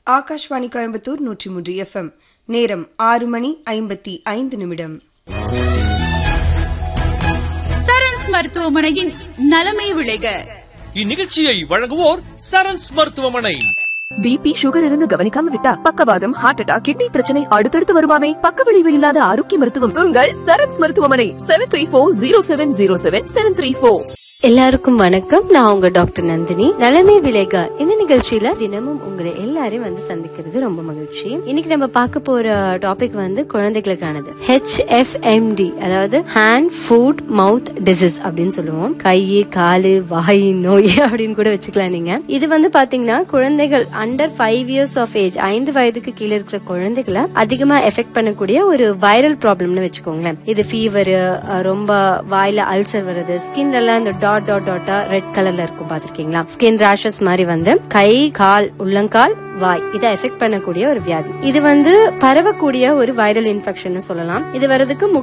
ஆகாஷ்வாணி கோயம்புத்தூர் நூற்றி மூன்று எஃப்எம் நேரம் ஆறு மணி ஐம்பத்தி ஐந்து நிமிடம் சரண்ஸ் மருத்துவமனையின் நலமே விளைக இந்நிகழ்ச்சியை வழங்குவோர் சரண்ஸ் மருத்துவமனை பிபி சுகர் இருந்து கவனிக்காம விட்டா பக்கவாதம் ஹார்ட் அட்டாக் கிட்னி பிரச்சனை அடுத்தடுத்து வருமாமே பக்க விளைவு இல்லாத ஆரோக்கிய மருத்துவம் உங்கள் சரண்ஸ் மருத்துவமனை seven three four zero seven zero seven seven three four எல்லாருக்கும் வணக்கம் நான் உங்க டாக்டர் நந்தினி நலமே விலேகா இந்த நிகழ்ச்சியில தினமும் உங்களை எல்லாரையும் வந்து சந்திக்கிறது ரொம்ப மகிழ்ச்சி இன்னைக்கு நம்ம பார்க்க போற டாபிக் வந்து குழந்தைகளுக்கானது ஹெச்எஃப்எம்டி அதாவது ஹேண்ட் ஃபுட் மவுத் டிசீஸ் அப்படின்னு சொல்லுவோம் கை காலு வாய் நோய் அப்படின்னு கூட வச்சுக்கலாம் நீங்க இது வந்து பாத்தீங்கன்னா குழந்தைகள் under five years of age ஐந்து வயதுக்கு கீழே இருக்கிற குழந்தைகளை அதிகமா எஃபெக்ட் பண்ணக்கூடிய ஒரு வைரல் ப்ராப்ளம்னு வச்சுக்கோங்களேன் இது ஃபீவர் ரொம்ப வாயில அல்சர் வருது ஸ்கின்ல எல்லாம் இந்த டாட் டாட் டாட்டா ரெட் கலர்ல இருக்கும் பாத்திருக்கீங்களா ஸ்கின் ரேஷஸ் மாதிரி வந்து கை கால் உள்ளங்கால் வாய் இதை எஃபெக்ட் பண்ணக்கூடிய ஒரு வியாதி இது வந்து பரவக்கூடிய ஒரு வைரல் இன்ஃபெக்ஷன் சொல்லலாம் இது வர்றதுக்கு